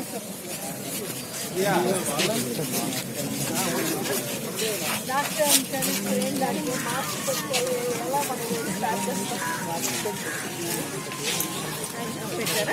doctor అంటారు ఏంటంటే మార్చి పెట్టే ఎలా మనం స్టార్ట్ చేస్తాం పెట్టారా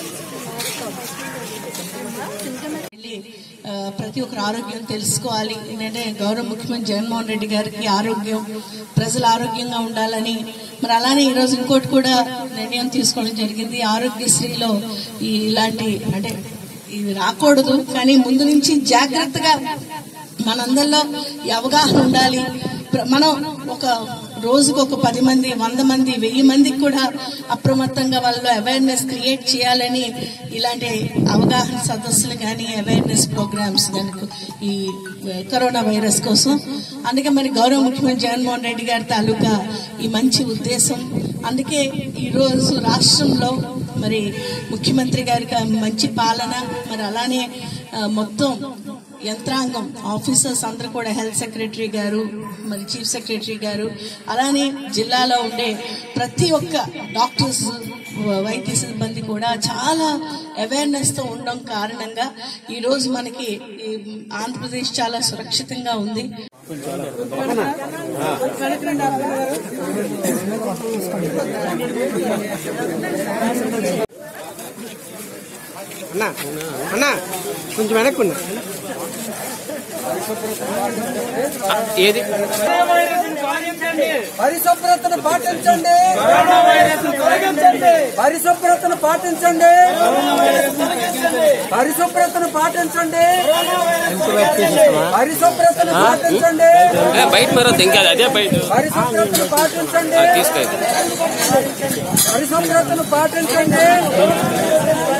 వెళ్ళి ఆ, ప్రతి ఒక్కరు ఆరోగ్యం తెలుసుకోవాలి ఏంటంటే గౌరవ ముఖ్యమంత్రి జగన్మోహన్ రెడ్డి గారికి ఆరోగ్యం ప్రజలు ఆరోగ్యంగా ఉండాలని మరి అలానే ఈరోజు ఇంకోటి కూడా నిర్ణయం తీసుకోవడం జరిగింది ఆరోగ్యశ్రీలో ఈ ఇలాంటి అంటే ఇది రాకూడదు కానీ ముందు నుంచి జాగ్రత్తగా మనందరిలో ఈ అవగాహన ఉండాలి ప్ర- మనం ఒక రోజుకు ఒక పది మంది వంద మంది వెయ్యి మందికి కూడా అప్రమత్తంగా వాళ్ళలో అవేర్నెస్ క్రియేట్ చేయాలని ఇలాంటి అవగాహన సదస్సులు కానీ అవేర్నెస్ ప్రోగ్రామ్స్ దానికి ఈ కరోనా వైరస్ కోసం అందుకే మరి గౌరవ ముఖ్యమంత్రి జగన్మోహన్ రెడ్డి గారి తాలూకా ఈ మంచి ఉద్దేశం అందుకే ఈరోజు రాష్ట్రంలో మరి ముఖ్యమంత్రి గారికి ఆ మంచి పాలన మరి అలానే ఆ, మొత్తం యంత్రాంగం ఆఫీసర్స్ అందరూ కూడా హెల్త్ సెక్రటరీ గారు మరి చీఫ్ సెక్రటరీ గారు అలానే జిల్లాలో ఉండే ప్రతి ఒక్క డాక్టర్స్ వైద్య సిబ్బంది కూడా చాలా అవేర్నెస్ తో ఉండడం కారణంగా ఈ రోజు మనకి ఈ ఆంధ్రప్రదేశ్ చాలా సురక్షితంగా ఉంది అన్నా అన్నా కొంచెం వెనక్కున్నా ఏది పరిశుభ్రతను పాటించండి పరిశుభ్రతను పాటించండి పరిశుభ్రతను పాటించండి పరిశుభ్రతను పాటించండి బయట మరో ఇంకా అదే బయట పరిశుభ్రతను పాటించండి తీసుకో పరిశుభ్రతను పాటించండి